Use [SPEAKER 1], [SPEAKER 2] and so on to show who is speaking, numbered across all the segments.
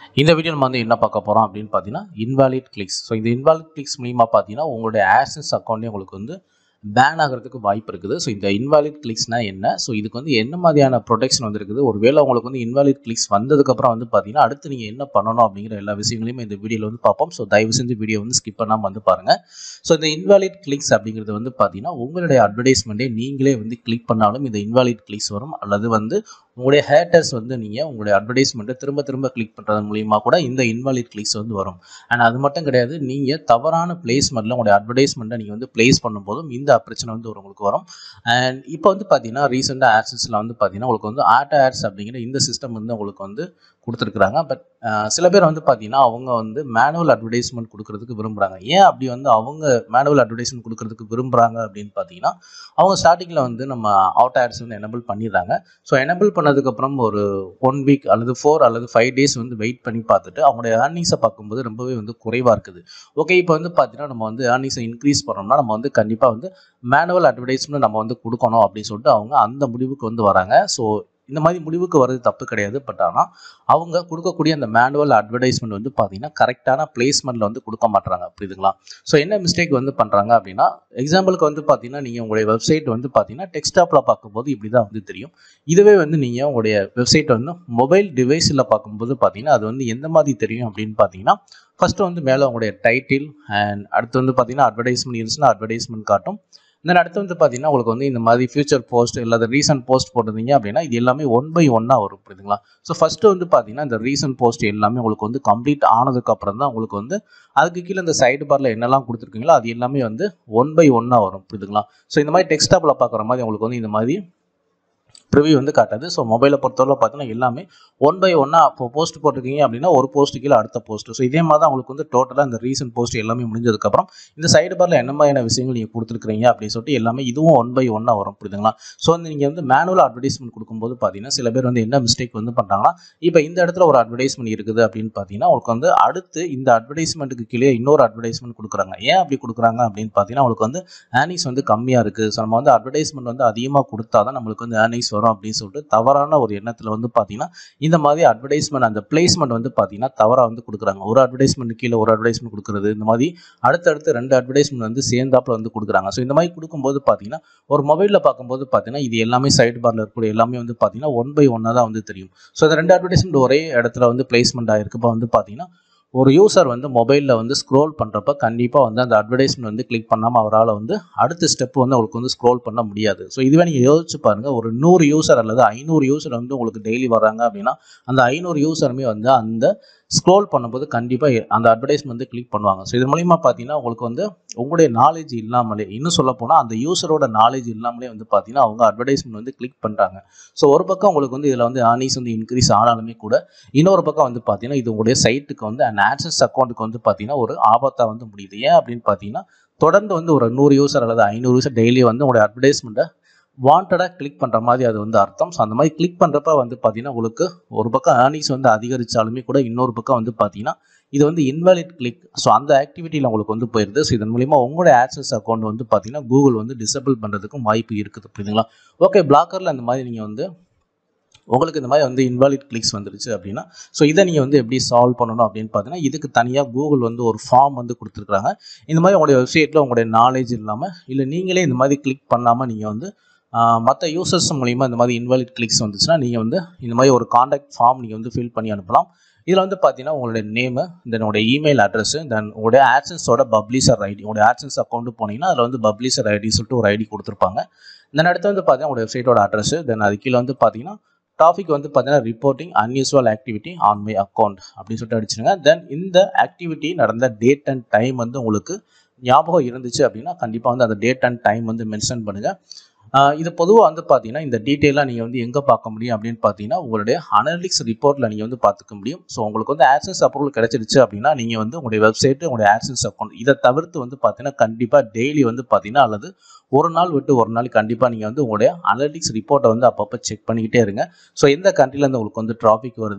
[SPEAKER 1] இந்த வீடியோ நம்ம வந்து என்ன பார்க்க போகிறோம் அப்படின்னு பார்த்தீங்கன்னா இன்வாலிட் கிளிக்ஸ் ஸோ இந்த இன்வாலிட் கிளிக்ஸ் மூலிமா பார்த்தீங்கன்னா உங்களுடைய ஆக்சஸ் அக்கௌண்ட்லேயே உங்களுக்கு வந்து பேன் ஆகிறதுக்கு வாய்ப்பு இருக்குது ஸோ இந்த இன்வாலிட் கிளிக்ஸ்னால் என்ன ஸோ இதுக்கு வந்து என்ன மாதிரியான ப்ரொடெக்ஷன் வந்துருக்குது ஒருவேளை உங்களுக்கு வந்து இன்வாலிட் கிளிக்ஸ் வந்ததுக்கப்புறம் வந்து பார்த்தீங்கன்னா அடுத்து நீங்கள் என்ன பண்ணணும் அப்படிங்கிற எல்லா விஷயங்களையும் இந்த வீடியோவில் வந்து பார்ப்போம் ஸோ தயவு செஞ்சு வீடியோ வந்து ஸ்கிப் பண்ணாமல் வந்து பாருங்கள் ஸோ இந்த இன்வாலிட் கிளிக்ஸ் அப்படிங்கிறது வந்து பார்த்தீங்கன்னா உங்களுடைய அட்வர்டைஸ்மெண்ட்டே நீங்களே வந்து கிளிக் பண்ணாலும் இந்த இன்வாலிட் கிளிக்ஸ் வரும் அல்லது வந்து உங்களுடைய ஹேட்டர்ஸ் வந்து நீங்கள் உங்களுடைய அட்வர்டைஸ்மெண்ட்டை திரும்ப திரும்ப கிளிக் பண்ணுறது மூலிமா கூட இந்த இன்வாலிட் கிளிக்ஸ் வந்து வரும் அண்ட் அது மட்டும் கிடையாது நீங்கள் தவறான பிளேஸ்மெண்ட்டில் உங்களுடைய அட்வர்டைஸ்மெண்ட்டை நீங்கள் வந்து பிளேஸ் பண்ணும்போதும் இந்த பிரச்சனை வந்து ஒரு உங்களுக்கு வரும் அண்ட் இப்போ வந்து பார்த்தீங்கன்னா ரீசெண்டாக ஆட்ஸஸில் வந்து பார்த்தீங்கன்னா உங்களுக்கு வந்து ஆட்டோ ஆட்ஸ் அப்படிங்கிற இந்த சிஸ்டம் வந்து உங்களுக்கு வந்து கொடுத்துருக்குறாங்க பட் சில பேர் வந்து பார்த்தீங்கன்னா அவங்க வந்து மேனுவல் அட்வர்டைஸ்மெண்ட் கொடுக்கறதுக்கு விரும்புகிறாங்க ஏன் அப்படி வந்து அவங்க மேனுவல் அட்வர்டைஸ்மெண்ட் கொடுக்கறதுக்கு விரும்புகிறாங்க அப்படின்னு பார்த்தீங்கன்னா அவங்க ஸ்டார்டிங்கில் வந்து நம்ம அவுட் ஆட்ஸ் வந்து எனபிள் பண்ணிடுறாங்க ஸோ எனபிள் பண்ணதுக்கப்புறம் ஒரு ஒன் வீக் அல்லது ஃபோர் அல்லது ஃபைவ் டேஸ் வந்து வெயிட் பண்ணி பார்த்துட்டு அவங்களுடைய ஏர்னிங்ஸை பார்க்கும்போது ரொம்பவே வந்து குறைவாக இருக்குது ஓகே இப்போ வந்து பார்த்தீங்கன்னா நம்ம வந்து ஏர்னிங்ஸை இன்க்ரீஸ் பண்ணோம்னா நம்ம வந்து கண்டிப்பாக வந்து மேனுவல் அட்வர்டைஸ்மெண்ட் நம்ம வந்து கொடுக்கணும் அப்படின்னு சொல்லிட்டு அவங்க அந்த முடிவுக்கு வந்து வராங்க ஸோ இந்த மாதிரி முடிவுக்கு வர்றது தப்பு கிடையாது பட் ஆனால் அவங்க கொடுக்கக்கூடிய அந்த மேனுவல் அட்வர்டைஸ்மெண்ட் வந்து பார்த்தீங்கன்னா கரெக்டான பிளேஸ்மெண்ட்டில் வந்து கொடுக்க மாட்டாங்க புரியுதுங்களா ஸோ என்ன மிஸ்டேக் வந்து பண்ணுறாங்க அப்படின்னா எக்ஸாம்பிளுக்கு வந்து பார்த்தீங்கன்னா நீங்கள் உங்களுடைய வெப்சைட் வந்து பார்த்தீங்கன்னா டெக்ஸ்டாப்பில் பார்க்கும்போது இப்படி தான் வந்து தெரியும் இதுவே வந்து நீங்கள் உங்களுடைய வெப்சைட் வந்து மொபைல் டிவைஸில் பார்க்கும்போது பார்த்தீங்கன்னா அது வந்து எந்த மாதிரி தெரியும் அப்படின்னு பார்த்தீங்கன்னா ஃபஸ்ட்டு வந்து மேலே உங்களுடைய டைட்டில் அண்ட் அடுத்து வந்து பார்த்தீங்கன்னா அட்வர்டைஸ்மெண்ட் இருந்துச்சுன்னா அட்வர்டைஸ்மெண்ட் காட்டும் தென் அடுத்து வந்து பார்த்தீங்கன்னா உங்களுக்கு வந்து இந்த மாதிரி ஃபியூச்சர் போஸ்ட் இல்லாத ரீசன்ட் போஸ்ட் போட்டிருந்தீங்க அப்படின்னா இது எல்லாமே ஒன் பை ஒன்னாக வரும் புரியுதுங்களா ஸோ ஃபஸ்ட்டு வந்து பார்த்தீங்கன்னா இந்த ரீசன்ட் போஸ்ட் எல்லாமே உங்களுக்கு வந்து கம்ப்ளீட் ஆனதுக்கப்புறம் தான் உங்களுக்கு வந்து அதுக்கு கீழே இந்த சைடு பாரில் என்னெல்லாம் கொடுத்துருக்கீங்களோ அது எல்லாமே வந்து ஒன் பை ஒன்னாக வரும் புரியுதுங்களா ஸோ இந்த மாதிரி டெக்ஸ்டாப்பில் பார்க்குற மாதிரி உங்களுக்கு வந்து இந்த மாதிரி ப்ரிவியூ வந்து காட்டாது ஸோ மொபைலை பொறுத்தவரை பார்த்தீங்கன்னா எல்லாமே ஒன் பை ஒன்னாக இப்போ போஸ்ட் போட்டிருக்கீங்க அப்படின்னா ஒரு போஸ்ட் கீழே அடுத்த போஸ்ட் ஸோ இதே மாதிரி தான் உங்களுக்கு வந்து டோட்டலாக இந்த ரீசன்ட் போஸ்ட் எல்லாமே முடிஞ்சதுக்கப்புறம் இந்த சைடு பாரில் என்ன மாதிரியான விஷயங்கள் நீங்கள் கொடுத்துருக்கீங்க அப்படின்னு சொல்லிட்டு எல்லாமே இதுவும் ஒன் பை ஒன்னாக வரும் புரியுதுங்களா ஸோ வந்து நீங்கள் வந்து மேனுவல் அட்வர்டைஸ்மெண்ட் கொடுக்கும்போது பார்த்தீங்கன்னா சில பேர் வந்து என்ன மிஸ்டேக் வந்து பண்ணுறாங்கன்னா இப்போ இந்த இடத்துல ஒரு அட்வர்டைஸ்மெண்ட் இருக்குது அப்படின்னு பார்த்தீங்கன்னா உங்களுக்கு வந்து அடுத்து இந்த அட்வர்டைஸ்மெண்ட்டுக்கு கீழே இன்னொரு அட்வர்டைஸ்மெண்ட் கொடுக்குறாங்க ஏன் அப்படி கொடுக்குறாங்க அப்படின்னு பார்த்தீங்கன்னா உங்களுக்கு வந்து ஏர்னிங்ஸ் வந்து கம்மியாக இருக்குது ஸோ நம்ம வந்து அட்வர்டைஸ்மெண்ட் வந்து அதிகமாக கொடுத்தா தான் நம்மளுக்கு வந்து ஏர்னிங்ஸ் வரும் அப்படின்னு சொல்லிட்டு தவறான ஒரு எண்ணத்தில் வந்து பார்த்தீங்கன்னா இந்த மாதிரி அட்வர்டைஸ்மெண்ட் அந்த பிளேஸ்மெண்ட் வந்து பார்த்தீங்கன்னா தவறாக வந்து கொடுக்குறாங்க ஒரு அட்வர்டைஸ்மெண்ட் கீழே ஒரு அட்வர்டைஸ்மெண்ட் கொடுக்குறது இந்த மாதிரி அடுத்தடுத்து ரெண்டு அட்வர்டைஸ்மெண்ட் வந்து சேர்ந்தாப்பில் வந்து கொடுக்குறாங்க ஸோ இந்த மாதிரி கொடுக்கும்போது பார்த்தீங்கன்னா ஒரு மொபைலில் பார்க்கும்போது பார்த்தீங்கன்னா இது எல்லாமே சைடு பாரில் இருக்கக்கூடிய எல்லாமே வந்து பார்த்தீங்கன்னா ஒன் பை ஒன்னாக தான் வந்து தெரியும் ஸோ இந்த ரெண்டு அட்வர்டைஸ்மெண்ட் ஒரே இடத்துல வந்து பிளேஸ்மெண்ட் ஆகிருக்கு இப்போ வந்து பார்த்தீங்கன்னா ஒரு யூசர் வந்து மொபைலில் வந்து ஸ்க்ரோல் பண்ணுறப்ப கண்டிப்பாக வந்து அந்த அட்வர்டைஸ்மெண்ட் வந்து கிளிக் பண்ணாமல் அவரால் வந்து அடுத்த ஸ்டெப் வந்து அவங்களுக்கு வந்து ஸ்க்ரோல் பண்ண முடியாது ஸோ இதுவே நீங்கள் யோசிச்சு பாருங்கள் ஒரு நூறு யூசர் அல்லது ஐநூறு யூசர் வந்து உங்களுக்கு டெய்லி வராங்க அப்படின்னா அந்த ஐநூறு யூசருமே வந்து அந்த ஸ்க்ரோல் பண்ணும்போது கண்டிப்பாக அந்த அட்வர்டைஸ்மெண்ட் வந்து கிளிக் பண்ணுவாங்க ஸோ இது மூலிமா பார்த்தீங்கன்னா உங்களுக்கு வந்து உங்களுடைய நாலேஜ் இல்லாமலே இன்னும் சொல்ல போனால் அந்த யூசரோட நாலேஜ் இல்லாமலே வந்து பார்த்தீங்கன்னா அவங்க அட்வர்டைஸ்மெண்ட் வந்து கிளிக் பண்ணுறாங்க ஸோ ஒரு பக்கம் உங்களுக்கு வந்து இதில் வந்து ஏர்னிங்ஸ் வந்து இன்க்ரீஸ் ஆனாலுமே கூட இன்னொரு பக்கம் வந்து பார்த்தீங்கன்னா இது உங்களுடைய சைட்டுக்கு வந்து அந்த ஆக்சஸ் அக்கௌண்ட்டுக்கு வந்து பார்த்தீங்கன்னா ஒரு ஆபத்தாக வந்து முடியுது ஏன் அப்படின்னு பார்த்தீங்கன்னா தொடர்ந்து வந்து ஒரு நூறு யூசர் அல்லது ஐநூறு யூசர் டெய்லி வந்து உங்களுடைய அட்வர்டைஸ்மெண்ட்டை வாண்டடாக கிளிக் பண்ணுற மாதிரி அது வந்து அர்த்தம் ஸோ அந்த மாதிரி கிளிக் பண்ணுறப்ப வந்து பார்த்தீங்கன்னா உங்களுக்கு ஒரு பக்கம் ஏர்னிங்ஸ் வந்து அதிகரித்தாலுமே கூட இன்னொரு பக்கம் வந்து பார்த்தீங்கன்னா இது வந்து இன்வாலிட் கிளிக் ஸோ அந்த ஆக்டிவிட்டியில் உங்களுக்கு வந்து போயிருது ஸோ இதன் மூலிமா உங்களோட ஆக்சஸ் அக்கௌண்ட் வந்து பார்த்தீங்கன்னா கூகுள் வந்து டிசபிள் பண்ணுறதுக்கும் வாய்ப்பு இருக்குது புரியுதுங்களா ஓகே பிளாக்கரில் அந்த மாதிரி நீங்கள் வந்து உங்களுக்கு இந்த மாதிரி வந்து இன்வாலிட் கிளிக்ஸ் வந்துருச்சு அப்படின்னா ஸோ இதை நீங்கள் வந்து எப்படி சால்வ் பண்ணணும் அப்படின்னு பார்த்தீங்கன்னா இதுக்கு தனியாக கூகுள் வந்து ஒரு ஃபார்ம் வந்து கொடுத்துருக்குறாங்க இந்த மாதிரி உங்களுடைய வெப்சைட்டில் உங்களுடைய நாலேஜ் இல்லாமல் இல்லை நீங்களே இந்த மாதிரி கிளிக் பண்ணாமல் நீங்கள் வந்து மற்ற யூசர்ஸ் மூலிமா இந்த மாதிரி இன்வாலிட் கிளிக்ஸ் வந்துச்சுன்னா நீங்கள் வந்து இந்த மாதிரி ஒரு காண்டாக்ட் ஃபார்ம் நீங்கள் வந்து ஃபில் பண்ணி அனுப்பலாம் இதில் வந்து பார்த்தீங்கன்னா உங்களுடைய நேமு தென் உங்களுடைய இமெயில் அட்ரஸ் தென் உங்களுடைய ஆட்சன்ஸோட பப்ளிஷர் ஐடி உங்களுடைய ஆட்சன்ஸ் அக்கௌண்ட் போனீங்கன்னா அதில் வந்து பப்ளிஷர் ஐடி சொல்லிட்டு ஒரு ஐடி கொடுத்துருப்பாங்க தென் அடுத்து வந்து பார்த்தீங்கன்னா உங்களுடைய வெப்சைட்டோட அட்ரஸ் தென் அது கீழே வந்து பார்த்தீங்கன்னா டாபிக் வந்து பார்த்தீங்கன்னா reporting unusual activity on my account அப்படின்னு சொல்லிட்டு அடிச்சிருங்க தென் இந்த ஆக்டிவிட்டி நடந்த டேட் அண்ட் டைம் வந்து உங்களுக்கு ஞாபகம் இருந்துச்சு அப்படின்னா கண்டிப்பாக வந்து அந்த டேட் அண்ட் டைம் வந்து மென்ஷன் பண்ணுங்கள் இது பொதுவாக வந்து பார்த்தீங்கன்னா இந்த டீட்டெயிலாக நீங்கள் வந்து எங்கே பார்க்க முடியும் அப்படின்னு பார்த்தீங்கன்னா உங்களுடைய அனலிக்ஸ் ரிப்போர்ட்டில் நீங்கள் வந்து பார்த்துக்க முடியும் ஸோ உங்களுக்கு வந்து ஆக்சன்ஸ் அப்ரூவல் கிடைச்சிருச்சு அப்படின்னா நீங்கள் வந்து உங்களுடைய வெப்சைட்டு உங்களுடைய ஆக்சன்ஸ் அக்கௌண்ட் இதை தவிர்த்து வந்து பார்த்தீங்கன்னா கண்டிப்பாக டெய்லி வந்து பார்த்தீங்கன்னா அல்லது ஒரு நாள் விட்டு ஒரு நாள் கண்டிப்பாக நீங்கள் வந்து உங்களுடைய அனலிட்டிக்ஸ் ரிப்போர்ட்டை வந்து அப்பப்போ செக் பண்ணிக்கிட்டே இருங்க ஸோ எந்த கண்ட்ரிலேருந்து உங்களுக்கு வந்து டிராஃபிக் வருது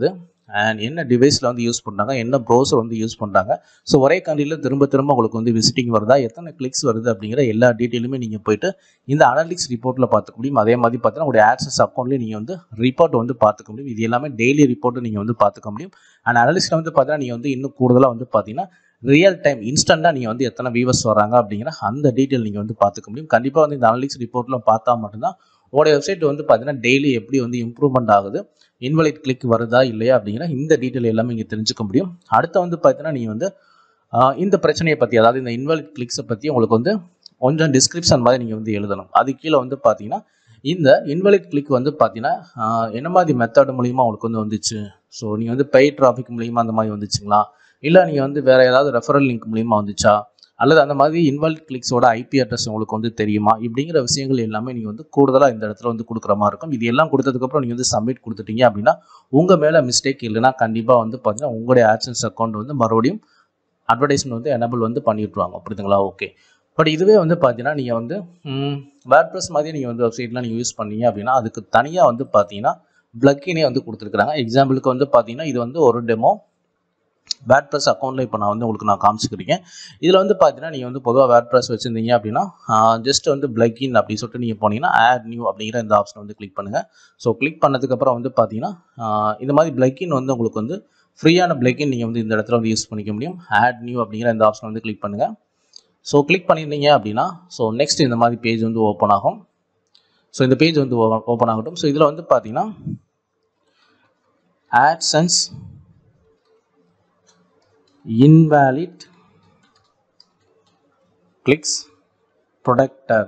[SPEAKER 1] அண்ட் என்ன டிவைஸில் வந்து யூஸ் பண்ணுறாங்க என்ன ப்ரௌசர் வந்து யூஸ் பண்ணுறாங்க ஸோ ஒரே கண்ட்ரியில் திரும்ப திரும்ப உங்களுக்கு வந்து விசிட்டிங் வருதா எத்தனை கிளிக்ஸ் வருது அப்படிங்கிற எல்லா டீட்டெயிலுமே நீங்கள் போயிட்டு இந்த அனலிட்டிக்ஸ் ரிப்போர்ட்டில் பார்த்துக்க முடியும் அதே மாதிரி பார்த்தீங்கன்னா உங்களுடைய ஆக்சஸ் அக்கௌண்ட்லேயே நீங்கள் வந்து ரிப்போர்ட் வந்து பார்த்துக்க முடியும் இது எல்லாமே டெய்லி ரிப்போர்ட்டு நீங்கள் வந்து பார்த்துக்க முடியும் அண்ட் அனலிஸ்ட்டில் வந்து பார்த்தீங்கன்னா நீங்கள் வந்து இன்னும் கூடுதலாக வந்து பார்த்தீங்கன்னா ரியல் டைம் இன்ஸ்டண்ட்டாக நீங்கள் வந்து எத்தனை வியூவர்ஸ் வராங்க அப்படிங்கிற அந்த டீட்டெயில் நீங்கள் வந்து பார்த்துக்க முடியும் கண்டிப்பாக வந்து இந்த அனலிக்ஸ் ரிப்போர்ட்டில் பார்த்தா மட்டும்தான் உங்களுடைய வெப்சைட் வந்து பார்த்தீங்கன்னா டெய்லி எப்படி வந்து இம்ப்ரூவ்மெண்ட் ஆகுது இன்வெலிட் கிளிக் வருதா இல்லையா அப்படிங்கிற இந்த டீட்டெயில் எல்லாமே இங்கே தெரிஞ்சுக்க முடியும் அடுத்து வந்து பார்த்தீங்கன்னா நீங்கள் வந்து ஆஹ், இந்த பிரச்சனையை பற்றி அதாவது இந்த இன்வெலிட் கிளிக்ஸை பற்றி உங்களுக்கு வந்து கொஞ்சம் டிஸ்கிரிப்ஷன் மாதிரி நீங்கள் வந்து எழுதணும் அது கீழே வந்து பார்த்தீங்கன்னா இந்த இன்வெலிட் கிளிக் வந்து பார்த்தீங்கன்னா ஆஹ், என்ன மாதிரி மெத்தட் மூலியமாக உங்களுக்கு வந்து வந்துச்சு ஸோ நீங்கள் வந்து பெய்ட் டிராஃபிக் மூலியமாக அந்த மாதிரி வந்துச்சுங்களா இல்லை நீங்கள் வந்து வேறு ஏதாவது ரெஃபரல் லிங்க் மூலியமாக வந்துச்சா அல்லது அந்த மாதிரி இன்வால்வ் கிளிக்ஸோட ஐபி அட்ரஸ் உங்களுக்கு வந்து தெரியுமா இப்படிங்கிற விஷயங்கள் எல்லாமே நீங்கள் வந்து கூடுதலாக இந்த இடத்துல வந்து கொடுக்குற மாதிரி இருக்கும் இது எல்லாம் கொடுத்ததுக்கப்புறம் நீங்கள் வந்து சப்மிட் கொடுத்துட்டீங்க அப்படின்னா உங்கள் மேலே மிஸ்டேக் இல்லைன்னா கண்டிப்பாக வந்து பார்த்தீங்கன்னா உங்களுடைய ஆக்சன்ஸ் அக்கௌண்ட் வந்து மறுபடியும் அட்வர்டைஸ்மெண்ட் வந்து எனபிள் வந்து பண்ணி விட்ருவாங்க புரியுதுங்களா ஓகே பட் இதுவே வந்து பார்த்தீங்கன்னா நீங்கள் வந்து வேர்ட் ப்ரெஸ் மாதிரி நீங்கள் வந்து வெப்சைட்லாம் நீங்கள் யூஸ் பண்ணீங்க அப்படின்னா அதுக்கு தனியாக வந்து பார்த்தீங்கன்னா பிளக்கினே வந்து கொடுத்துருக்குறாங்க எக்ஸாம்பிளுக்கு வந்து பார்த்தீங்கன்னா இது வந்து ஒரு டெமோ வேட் ப்ரெஸ் அக்கௌண்ட்டில் இப்போ நான் வந்து உங்களுக்கு நான் காமிச்சிக்கிறேன் இதில் வந்து பார்த்தீங்கன்னா நீங்கள் வந்து பொதுவாக வேட் ப்ரெஸ் வச்சுருந்தீங்க அப்படின்னா ஜஸ்ட் வந்து பிளக்கின் அப்படின்னு சொல்லிட்டு நீங்கள் போனீங்கன்னா ஆட் நியூ அப்படிங்கிற இந்த ஆப்ஷன் வந்து கிளிக் பண்ணுங்கள் ஸோ கிளிக் பண்ணதுக்கப்புறம் வந்து பார்த்தீங்கன்னா ஆஹ் இந்த மாதிரி பிளக்கின் வந்து உங்களுக்கு வந்து ஃப்ரீயான பிளக்கின் நீங்கள் வந்து இந்த இடத்துல வந்து யூஸ் பண்ணிக்க முடியும் ஆட் நியூ அப்படிங்கிற இந்த ஆப்ஷன் வந்து கிளிக் பண்ணுங்கள் ஸோ கிளிக் பண்ணியிருந்தீங்க அப்படின்னா ஸோ நெக்ஸ்ட் இந்த மாதிரி பேஜ் வந்து ஓப்பன் ஆகும் ஸோ இந்த பேஜ் வந்து ஓப்பன் ஆகட்டும் ஸோ இதில் வந்து பார்த்தீங்கன்னா AdSense invalid clicks protector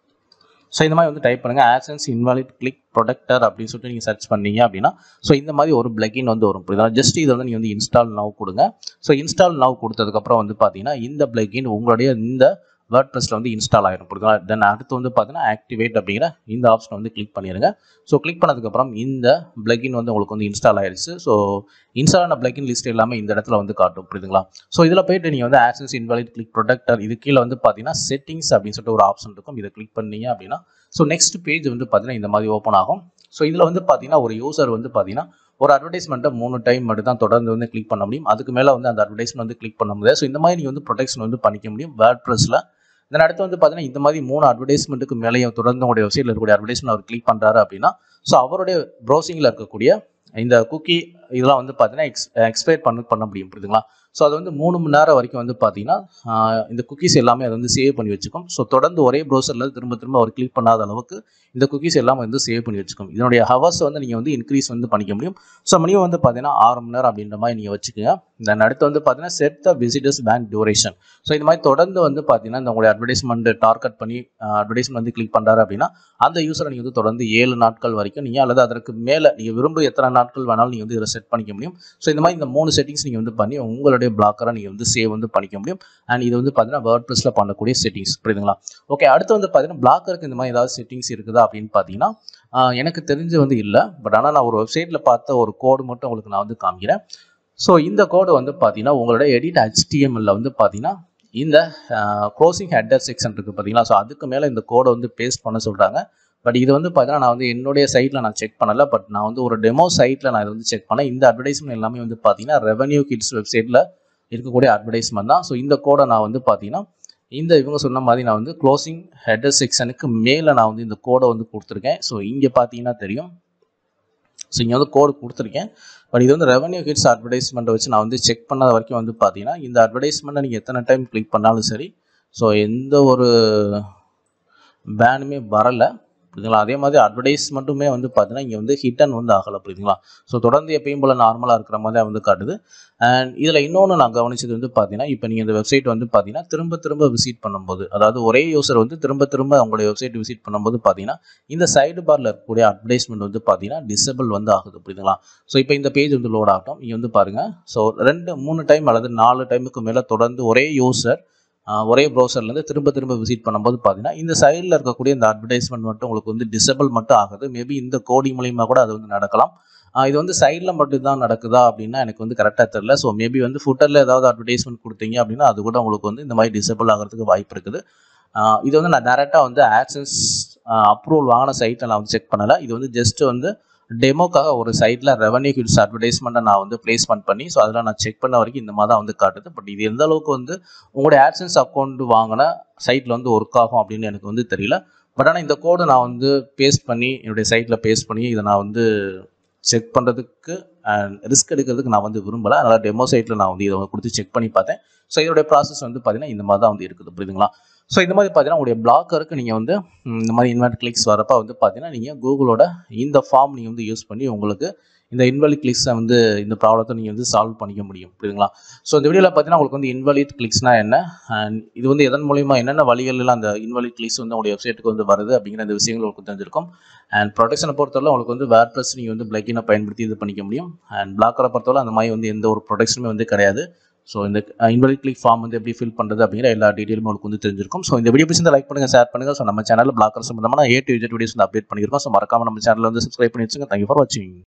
[SPEAKER 1] so இந்த மாதிரி வந்து டைப் பண்ணுங்கள் AdSense invalid click protector அப்படின்னு சொல்லிட்டு நீங்கள் சர்ச் பண்ணீங்க அப்படின்னா ஸோ இந்த மாதிரி ஒரு பிளகின் வந்து வரும் புரியுதா ஜஸ்ட் இதை வந்து நீங்கள் வந்து இன்ஸ்டால் நவ் கொடுங்க ஸோ இன்ஸ்டால் நவ் கொடுத்ததுக்கப்புறம் வந்து பார்த்தீங்கன்னா இந்த பிளகின் உங்களுடைய இந்த வேர்ட் ப்ரெஸ்ல வந்து இன்ஸ்டால் ஆயிரும் புரியுதா தென் அடுத்து வந்து பார்த்தீங்கன்னா ஆக்டிவேட் அப்படிங்கிற இந்த ஆப்ஷன் வந்து கிளிக் பண்ணிடுங்க ஸோ கிளிக் பண்ணதுக்கப்புறம் இந்த பிளகின் வந்து உங்களுக்கு வந்து இன்ஸ்டால் ஆயிருச்சு ஸோ இன்ஸ்டால் ஆன பிளகின் லிஸ்ட் எல்லாமே இந்த இடத்துல வந்து காட்டும் புரியுதுங்களா ஸோ இதில் போயிட்டு நீங்கள் வந்து ஆக்சஸ் இன்வாலிட் கிளிக் ப்ரொடக்டர் இது கீழே வந்து பார்த்தீங்கன்னா செட்டிங்ஸ் அப்படின்னு சொல்லிட்டு ஒரு ஆப்ஷன் இருக்கும் இதை கிளிக் பண்ணீங்க அப்படின்னா ஸோ நெக்ஸ்ட் பேஜ் வந்து பார்த்தீங்கன்னா இந்த மாதிரி ஓப்பன் ஆகும் ஸோ இதில் வந்து பார்த்தீங்கன்னா ஒரு யூசர் வந்து பார்த்தீங்கன்னா ஒரு அட்வர்டைஸ்மெண்ட்டை மூணு டைம் மட்டும் தான் தொடர்ந்து வந்து கிளிக் பண்ண முடியும் அதுக்கு மேலே வந்து அந்த அட்வர்டைஸ்மெண்ட் வந்து கிளிக் பண்ண முடியாது ஸோ இந்த மாதிரி நீங்கள் வந்து ப்ரொடெக்ஷன் வந்து பண்ணிக்க முடியும் வேர்ட் ப்ரெஸ்ஸில் தென் அடுத்து வந்து பார்த்தீங்கன்னா இந்த மாதிரி மூணு அட்வர்டைஸ்மெண்ட்டுக்கு மேலேயும் தொடர்ந்து உங்களுடைய வெப்சைட்டில் இருக்கக்கூடிய அட்வர்டைஸ்மெண்ட் அவர் கிளிக் பண்ணுறாரு அப்படின்னா ஸோ அவருடைய ப்ரௌசிங்கில் இருக்கக்கூடிய இந்த குக்கி இதெல்லாம் வந்து பார்த்தீங்கன்னா எக்ஸ் எக்ஸ்பயர் பண்ண பண்ண முடியும் புரியுதுங்களா ஸோ அது வந்து மூணு மணி நேரம் வரைக்கும் வந்து பார்த்தீங்கன்னா ஆஹ் இந்த குக்கீஸ் எல்லாமே அதை வந்து சேவ் பண்ணி வச்சுக்கும் ஸோ தொடர்ந்து ஒரே ப்ரௌசரில் திரும்ப திரும்ப அவர் கிளிக் பண்ணாத அளவுக்கு இந்த குக்கீஸ் எல்லாம் வந்து சேவ் பண்ணி வச்சுக்கும் இதனுடைய ஹவர்ஸ் வந்து நீங்கள் வந்து இன்க்ரீஸ் வந்து பண்ணிக்க முடியும் ஸோ மினிமம் வந்து பார்த்தீங்கன்னா ஆறு மணி நேரம் அப்படின்ற மாதிரி நீங்கள் வச்சுக்கோங்க தென் அடுத்து வந்து பார்த்தீங்கன்னா set the visitors ban duration so இந்த மாதிரி தொடர்ந்து வந்து பார்த்தீங்கன்னா இந்த உங்களுடைய அட்வர்டைஸ்மெண்ட் டார்கெட் பண்ணி அட்வர்டைஸ்மெண்ட் வந்து கிளிக் பண்ணுறாரு அப்படின்னா அந்த யூஸரை நீங்கள் வந்து தொடர்ந்து ஏழு நாட்கள் வரைக்கும் நீங்கள் அல்லது அதற்கு மேலே நீங்கள் விரும்ப எத்தனை நாட்கள் வேணாலும் நீங்கள் வந்து இதை செட் பண்ணிக்க முடியும் ஸோ இந்த மாதிரி இந்த மூணு செட்டிங்ஸ் நீங்கள் வந்து பண்ணி உங்களுடைய பிளாக்கரை நீங்கள் வந்து சேவ் வந்து பண்ணிக்க முடியும் அண்ட் இது வந்து பார்த்தீங்கன்னா வேர்ட் ப்ரெஸ்ஸில் பண்ணக்கூடிய செட்டிங்ஸ் புரியுதுங்களா ஓகே அடுத்து வந்து பார்த்தீங்கன்னா பிளாக்கருக்கு இந்த மாதிரி ஏதாவது செட்டிங்ஸ் இருக்குதா அப்படின்னு பார்த்தீங்கன்னா ஆஹ் எனக்கு தெரிஞ்சு வந்து இல்லை பட் ஆனால் நான் ஒரு வெப்சைட்டில் பார்த்த ஒரு கோடு மட்டும் உங்களுக்கு நான் வந்து காமிக்கிறேன் ஸோ இந்த கோடு வந்து பார்த்தீங்கன்னா உங்களோட எடிட் HTML வந்து பார்த்தீங்கன்னா இந்த க்ளோசிங் ஹெட்டர் செக்ஷன் இருக்குது பார்த்தீங்களா ஸோ அதுக்கு மேலே இந்த கோடை வந்து பேஸ்ட் பண்ண சொல்கிறாங்க பட் இது வந்து பார்த்தீங்கன்னா நான் வந்து என்னுடைய சைட்டில் நான் செக் பண்ணல பட் நான் வந்து ஒரு டெமோ சைட்டில் நான் இதை வந்து செக் பண்ணேன் இந்த அட்வர்டைஸ்மெண்ட் எல்லாமே வந்து பார்த்தீங்கன்னா ரெவன்யூ கிட்ஸ் வெப்சைட்டில் இருக்கக்கூடிய அட்வர்டைஸ்மெண்ட் தான் ஸோ இந்த கோடை நான் வந்து பார்த்தீங்கன்னா இந்த இவங்க சொன்ன மாதிரி நான் வந்து க்ளோசிங் ஹெட்டர் செக்ஷனுக்கு மேலே நான் வந்து இந்த கோடை வந்து கொடுத்துருக்கேன் ஸோ இங்கே பார்த்தீங்கன்னா தெரியும் ஸோ இங்கே வந்து கோடு கொடுத்துருக்கேன் பட் இது வந்து ரெவன்யூ ஹிட்ஸ் அட்வர்டைஸ்மெண்ட்டை வச்சு நான் வந்து செக் பண்ணது வரைக்கும் வந்து பார்த்தீங்கன்னா இந்த அட்வர்டைஸ்மெண்ட்டை நீங்கள் எத்தனை டைம் கிளிக் பண்ணாலும் சரி ஸோ எந்த ஒரு பேனுமே வரலை புரியுதுங்களா அதே மாதிரி அட்வர்டைஸ்மெண்ட்டுமே வந்து பார்த்தீங்கன்னா இங்கே வந்து ஹிட்டன் வந்து ஆகலை புரியுதுங்களா ஸோ தொடர்ந்து எப்பயும் போல் நார்மலாக இருக்கிற மாதிரி தான் வந்து காட்டுது அண்ட் இதில் இன்னொன்று நான் கவனிச்சது வந்து பார்த்தீங்கன்னா இப்போ நீங்கள் இந்த வெப்சைட் வந்து பார்த்தீங்கன்னா திரும்ப திரும்ப விசிட் பண்ணும்போது அதாவது ஒரே யூசர் வந்து திரும்ப திரும்ப அவங்களுடைய வெப்சைட் விசிட் பண்ணும்போது பார்த்தீங்கன்னா இந்த சைடு பாரில் இருக்கக்கூடிய அட்வர்டைஸ்மெண்ட் வந்து பார்த்தீங்கன்னா டிசபிள் வந்து ஆகுது புரியுதுங்களா ஸோ இப்போ இந்த பேஜ் வந்து லோட் ஆகட்டும் இங்கே வந்து பாருங்கள் ஸோ ரெண்டு மூணு டைம் அல்லது நாலு டைமுக்கு மேலே தொடர்ந்து ஒரே யூசர் ஒரே ப்ரௌசர்லேருந்து திரும்ப திரும்ப விசிட் பண்ணும்போது பார்த்தீங்கன்னா இந்த சைடில் இருக்கக்கூடிய இந்த அட்வர்டைஸ்மெண்ட் மட்டும் உங்களுக்கு வந்து டிசபிள் மட்டும் ஆகுது மேபி இந்த கோடி மூலியமாக கூட அது வந்து நடக்கலாம் ஆஹ் இது வந்து சைடில் மட்டும் தான் நடக்குதா அப்படின்னா எனக்கு வந்து கரெக்டாக தெரியல ஸோ மேபி வந்து ஃபுட்டரில் ஏதாவது அட்வர்டைஸ்மெண்ட் கொடுத்தீங்க அப்படின்னா அது கூட உங்களுக்கு வந்து இந்த மாதிரி டிசபிள் ஆகிறதுக்கு வாய்ப்பு இருக்குது ஆஹ் இது வந்து நான் டேரெக்டாக வந்து ஆக்சஸ் அப்ரூவல் வாங்கின சைட்டை நான் வந்து செக் பண்ணலை இது வந்து ஜஸ்ட் வந்து டெமோக்காக ஒரு சைட்டில் ரெவன்யூ கிட்ஸ் அட்வர்டைஸ்மெண்ட்டை நான் வந்து பிளேஸ்மெண்ட் பண்ணி ஸோ அதில் நான் செக் பண்ண வரைக்கும் இந்த மாதிரி தான் வந்து காட்டுது பட் இது எந்த அளவுக்கு வந்து உங்களுடைய ஆட்சன்ஸ் அக்கௌண்ட் வாங்கின சைட்டில் வந்து ஒர்க் ஆகும் அப்படின்னு எனக்கு வந்து தெரியல பட் ஆனால் இந்த கோடை நான் வந்து பேஸ்ட் பண்ணி என்னுடைய சைட்டில் பேஸ்ட் பண்ணி இதை நான் வந்து செக் பண்ணுறதுக்கு ரிஸ்க் எடுக்கிறதுக்கு நான் வந்து விரும்பலை அதனால் டெமோ சைட்டில் நான் வந்து இதை கொடுத்து செக் பண்ணி பார்த்தேன் ஸோ இதோடைய ப்ராசஸ் வந்து பார்த்தீங்கன்னா இந்த மாதிரி தான் வந்து இருக்குது புரியுதுங்களா ஸோ இந்த மாதிரி பார்த்தீங்கன்னா உங்களுடைய பிளாக்கருக்கு நீங்கள் வந்து ம், இந்த மாதிரி இன்வெர்ட் கிளிக்ஸ் வரப்போ வந்து பார்த்தீங்கன்னா நீங்கள் கூகுளோட இந்த ஃபார்ம் நீங்கள் வந்து யூஸ் பண்ணி உங்களுக்கு இந்த இன்வாலிட் கிளிக்ஸை வந்து இந்த ப்ராப்ளத்தை நீங்கள் வந்து சால்வ் பண்ணிக்க முடியும் புரியுதுங்களா ஸோ இந்த வீடியோவில் பார்த்தீங்கன்னா உங்களுக்கு வந்து இன்வாலிட் கிளிக்ஸ்னா என்ன அண்ட் இது வந்து எதன் மூலியமா என்னென்ன வழிகளில் அந்த இன்வாலிட் கிளிக்ஸ் வந்து உங்களுடைய வெப்சைட்டுக்கு வந்து வருது அப்படிங்கிற இந்த விஷயங்கள் உங்களுக்கு தெரிஞ்சிருக்கும் அண்ட் ப்ரொடெக்ஷனை பொறுத்தவரை உங்களுக்கு வந்து வேர் ப்ளஸ் நீங்கள் வந்து பிளக்கினை பயன்படுத்தி இது பண்ணிக்க முடியும் அண்ட் பிளாக்கரை பொறுத்தவரை அந்த மாதிரி வந்து எந்த ஒரு ப்ரொடெக்ஷனுமே வந்து கிடையாது ஸோ இந்த இன்வாலிட் கிளிக் ஃபார்ம் வந்து எப்படி ஃபில் பண்ணுறது அப்படிங்கிற எல்லா டீட்டெயிலுமே உங்களுக்கு வந்து தெரிஞ்சிருக்கும் ஸோ இந்த வீடியோ பிடிச்சி லைக் பண்ணுங்கள் ஷேர் பண்ணுங்கள் ஸோ நம்ம சேனலில் பிளாக்கர் சம்பந்தமான ஏ டு விஜெட் வீடியோஸ் வந்து அப்டேட் பண்ணியிருக்கோம் ஸோ மறக்காம நம்ம சேனலில் வந்து சப்ஸ்கிரைப் பண்ணி வச்சுங்க தேங்க்யூ ஃபார் வாட்சிங்